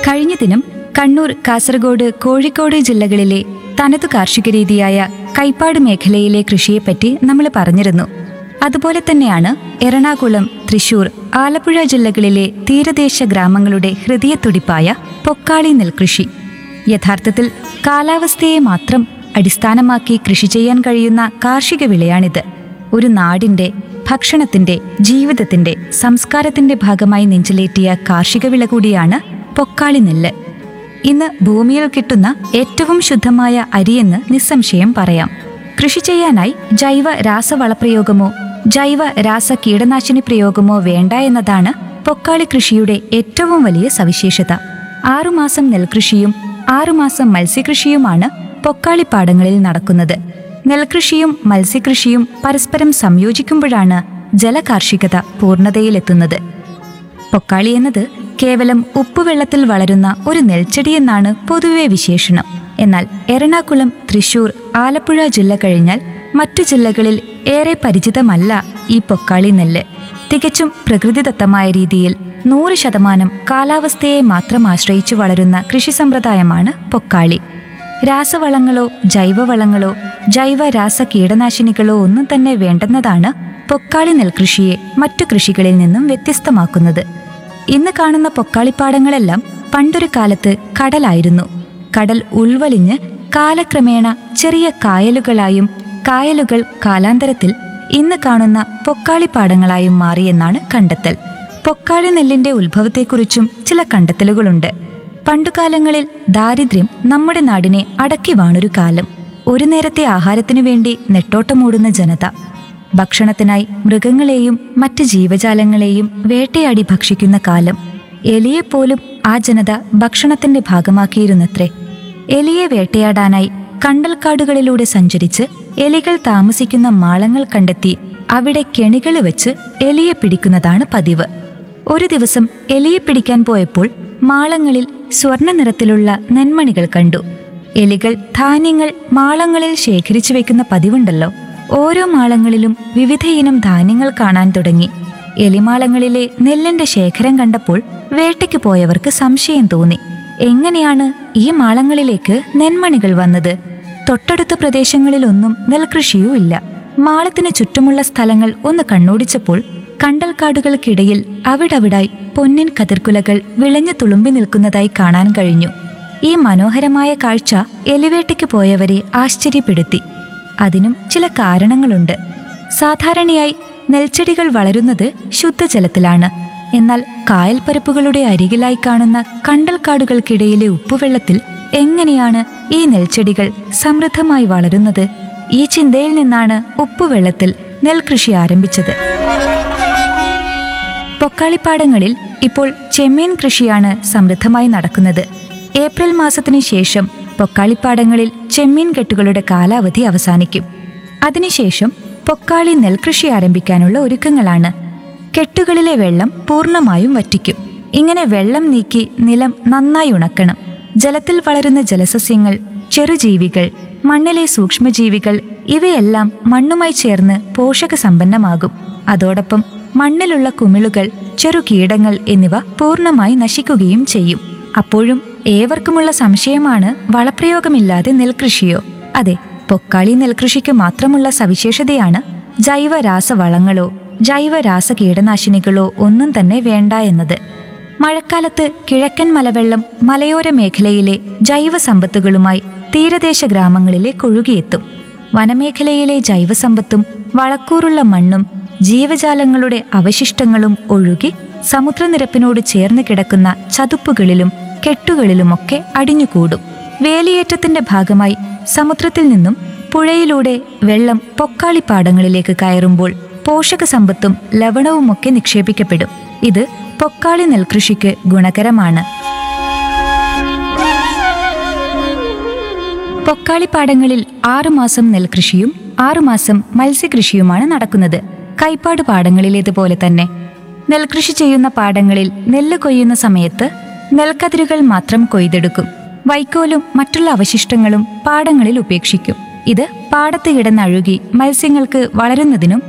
കഴിഞ്ഞ ദിനം കണ്ണൂർ കാസർഗോഡ് കോഴിക്കോട് ജില്ലകളിലെ തനതു കാർഷിക രീതിയായ കൈപ്പാട് മേഖലയിലെ കൃഷിയെപ്പറ്റി നമ്മൾ പറഞ്ഞിരുന്നു അതുപോലെ തന്നെയാണ് എറണാകുളം തൃശൂർ ആലപ്പുഴ ജില്ലകളിലെ തീരദേശ ഗ്രാമങ്ങളുടെ ഹൃദയത്തുടിപ്പായ പൊക്കാളി നെൽകൃഷി യഥാർത്ഥത്തിൽ കാലാവസ്ഥയെ മാത്രം അടിസ്ഥാനമാക്കി കൃഷി ചെയ്യാൻ കഴിയുന്ന കാർഷിക വിളയാണിത് ഒരു നാടിന്റെ ഭക്ഷണത്തിന്റെ ജീവിതത്തിന്റെ സംസ്കാരത്തിന്റെ ഭാഗമായി നെഞ്ചിലേറ്റിയ കാർഷിക വിള കൂടിയാണ് പൊക്കാളി നെല്ല് ഇന്ന് ഭൂമിയിൽ കിട്ടുന്ന ഏറ്റവും ശുദ്ധമായ അരിയെന്ന് നിസ്സംശയം പറയാം കൃഷി ചെയ്യാനായി ജൈവ രാസവളപ്രയോഗമോ ജൈവ രാസ കീടനാശിനി പ്രയോഗമോ വേണ്ട എന്നതാണ് പൊക്കാളി കൃഷിയുടെ ഏറ്റവും വലിയ സവിശേഷത ആറുമാസം നെൽകൃഷിയും ആറുമാസം മത്സ്യകൃഷിയുമാണ് പൊക്കാളിപ്പാടങ്ങളിൽ നടക്കുന്നത് നെൽകൃഷിയും മത്സ്യകൃഷിയും പരസ്പരം സംയോജിക്കുമ്പോഴാണ് ജലകാർഷികത പൂർണ്ണതയിലെത്തുന്നത് പൊക്കാളി എന്നത് കേവലം ഉപ്പുവെള്ളത്തിൽ വളരുന്ന ഒരു നെൽച്ചെടിയെന്നാണ് പൊതുവെ വിശേഷണം എന്നാൽ എറണാകുളം തൃശൂർ ആലപ്പുഴ ജില്ല കഴിഞ്ഞാൽ മറ്റു ജില്ലകളിൽ ഏറെ പരിചിതമല്ല ഈ പൊക്കാളി നെല്ല് തികച്ചും പ്രകൃതിദത്തമായ രീതിയിൽ നൂറ് ശതമാനം കാലാവസ്ഥയെ മാത്രം ആശ്രയിച്ചു വളരുന്ന കൃഷി സമ്പ്രദായമാണ് പൊക്കാളി രാസവളങ്ങളോ ജൈവവളങ്ങളോ ജൈവ രാസ കീടനാശിനികളോ ഒന്നും തന്നെ വേണ്ടെന്നതാണ് പൊക്കാളി നെൽകൃഷിയെ മറ്റു കൃഷികളിൽ നിന്നും വ്യത്യസ്തമാക്കുന്നത് ഇന്ന് കാണുന്ന പൊക്കാളിപ്പാടങ്ങളെല്ലാം പണ്ടൊരു കാലത്ത് കടലായിരുന്നു കടൽ ഉൾവലിഞ്ഞ് കാലക്രമേണ ചെറിയ കായലുകളായും കായലുകൾ കാലാന്തരത്തിൽ ഇന്ന് കാണുന്ന പൊക്കാളിപ്പാടങ്ങളായും മാറിയെന്നാണ് കണ്ടെത്തൽ പൊക്കാളി നെല്ലിന്റെ ഉത്ഭവത്തെക്കുറിച്ചും ചില കണ്ടെത്തലുകളുണ്ട് പണ്ടുകാലങ്ങളിൽ ദാരിദ്ര്യം നമ്മുടെ നാടിനെ അടക്കി വാണൊരു കാലം ഒരു നേരത്തെ ആഹാരത്തിനു വേണ്ടി നെട്ടോട്ടമോടുന്ന ജനത ഭക്ഷണത്തിനായി മൃഗങ്ങളെയും മറ്റ് ജീവജാലങ്ങളെയും വേട്ടയാടി ഭക്ഷിക്കുന്ന കാലം എലിയെപ്പോലും ആ ജനത ഭക്ഷണത്തിന്റെ ഭാഗമാക്കിയിരുന്നത്രേ എലിയെ വേട്ടയാടാനായി കണ്ടൽക്കാടുകളിലൂടെ സഞ്ചരിച്ച് എലികൾ താമസിക്കുന്ന മാളങ്ങൾ കണ്ടെത്തി അവിടെ കെണികൾ വെച്ച് എലിയെ പിടിക്കുന്നതാണ് പതിവ് ഒരു ദിവസം എലിയെ പിടിക്കാൻ പോയപ്പോൾ മാളങ്ങളിൽ സ്വർണ്ണ നിറത്തിലുള്ള നെന്മണികൾ കണ്ടു എലികൾ ധാന്യങ്ങൾ മാളങ്ങളിൽ ശേഖരിച്ചു വെക്കുന്ന പതിവുണ്ടല്ലോ ഓരോ മാളങ്ങളിലും വിവിധയിനം ധാന്യങ്ങൾ കാണാൻ തുടങ്ങി എലിമാളങ്ങളിലെ നെല്ലിന്റെ ശേഖരം കണ്ടപ്പോൾ വേട്ടയ്ക്ക് പോയവർക്ക് സംശയം തോന്നി എങ്ങനെയാണ് ഈ മാളങ്ങളിലേക്ക് നെന്മണികൾ വന്നത് തൊട്ടടുത്ത പ്രദേശങ്ങളിലൊന്നും നെൽകൃഷിയും ഇല്ല മാളത്തിന് ചുറ്റുമുള്ള സ്ഥലങ്ങൾ ഒന്ന് കണ്ണോടിച്ചപ്പോൾ കണ്ടൽക്കാടുകൾക്കിടയിൽ അവിടവിടായി പൊന്നിൻ കതിർക്കുലകൾ വിളഞ്ഞു തുളുമ്പി നിൽക്കുന്നതായി കാണാൻ കഴിഞ്ഞു ഈ മനോഹരമായ കാഴ്ച എലിവേട്ടയ്ക്ക് പോയവരെ ആശ്ചര്യപ്പെടുത്തി അതിനും ചില കാരണങ്ങളുണ്ട് സാധാരണയായി നെൽച്ചെടികൾ വളരുന്നത് ശുദ്ധജലത്തിലാണ് എന്നാൽ കായൽപ്പരപ്പുകളുടെ അരികിലായി കാണുന്ന കണ്ടൽക്കാടുകൾക്കിടയിലെ ഉപ്പുവെള്ളത്തിൽ എങ്ങനെയാണ് ഈ നെൽച്ചെടികൾ സമൃദ്ധമായി വളരുന്നത് ഈ ചിന്തയിൽ നിന്നാണ് ഉപ്പുവെള്ളത്തിൽ നെൽകൃഷി ആരംഭിച്ചത് പൊക്കാളിപ്പാടങ്ങളിൽ ഇപ്പോൾ ചെമ്മീൻ കൃഷിയാണ് സമൃദ്ധമായി നടക്കുന്നത് ഏപ്രിൽ മാസത്തിനു ശേഷം പൊക്കാളിപ്പാടങ്ങളിൽ ചെമ്മീൻ കെട്ടുകളുടെ കാലാവധി അവസാനിക്കും അതിനുശേഷം പൊക്കാളി നെൽകൃഷി ആരംഭിക്കാനുള്ള ഒരുക്കങ്ങളാണ് കെട്ടുകളിലെ വെള്ളം പൂർണ്ണമായും വറ്റിക്കും ഇങ്ങനെ വെള്ളം നീക്കി നിലം നന്നായി ഉണക്കണം ജലത്തിൽ വളരുന്ന ജലസസ്യങ്ങൾ ചെറുജീവികൾ മണ്ണിലെ സൂക്ഷ്മജീവികൾ ഇവയെല്ലാം മണ്ണുമായി ചേർന്ന് പോഷക സമ്പന്നമാകും അതോടൊപ്പം മണ്ണിലുള്ള കുമിളുകൾ ചെറുകീടങ്ങൾ എന്നിവ പൂർണ്ണമായി നശിക്കുകയും ചെയ്യും അപ്പോഴും ഏവർക്കുമുള്ള സംശയമാണ് വളപ്രയോഗമില്ലാതെ നെൽകൃഷിയോ അതെ പൊക്കാളി നെൽകൃഷിക്ക് മാത്രമുള്ള സവിശേഷതയാണ് ജൈവ രാസവളങ്ങളോ ജൈവ രാസ കീടനാശിനികളോ ഒന്നും തന്നെ വേണ്ട എന്നത് മഴക്കാലത്ത് കിഴക്കൻ മലവെള്ളം മലയോര മേഖലയിലെ ജൈവ സമ്പത്തുകളുമായി തീരദേശ ഗ്രാമങ്ങളിലേക്ക് ഒഴുകിയെത്തും വനമേഖലയിലെ ജൈവസമ്പത്തും വളക്കൂറുള്ള മണ്ണും ജീവജാലങ്ങളുടെ അവശിഷ്ടങ്ങളും ഒഴുകി സമുദ്രനിരപ്പിനോട് ചേർന്ന് കിടക്കുന്ന ചതുപ്പുകളിലും കെട്ടുകളിലുമൊക്കെ അടിഞ്ഞുകൂടും വേലിയേറ്റത്തിന്റെ ഭാഗമായി സമുദ്രത്തിൽ നിന്നും പുഴയിലൂടെ വെള്ളം പൊക്കാളിപ്പാടങ്ങളിലേക്ക് കയറുമ്പോൾ പോഷക സമ്പത്തും ലവണവുമൊക്കെ നിക്ഷേപിക്കപ്പെടും ഇത് പൊക്കാളി നെൽകൃഷിക്ക് ഗുണകരമാണ് പൊക്കാളിപ്പാടങ്ങളിൽ ആറുമാസം നെൽകൃഷിയും ആറുമാസം മത്സ്യകൃഷിയുമാണ് നടക്കുന്നത് കൈപ്പാട് പാടങ്ങളിലേതുപോലെ തന്നെ നെൽകൃഷി ചെയ്യുന്ന പാടങ്ങളിൽ നെല്ല് കൊയ്യുന്ന സമയത്ത് നെൽക്കതിരുകൾ മാത്രം കൊയ്തെടുക്കും വൈക്കോലും മറ്റുള്ള അവശിഷ്ടങ്ങളും പാടങ്ങളിൽ ഉപേക്ഷിക്കും ഇത് പാടത്ത് കിടന്നഴുകി മത്സ്യങ്ങൾക്ക് വളരുന്നതിനും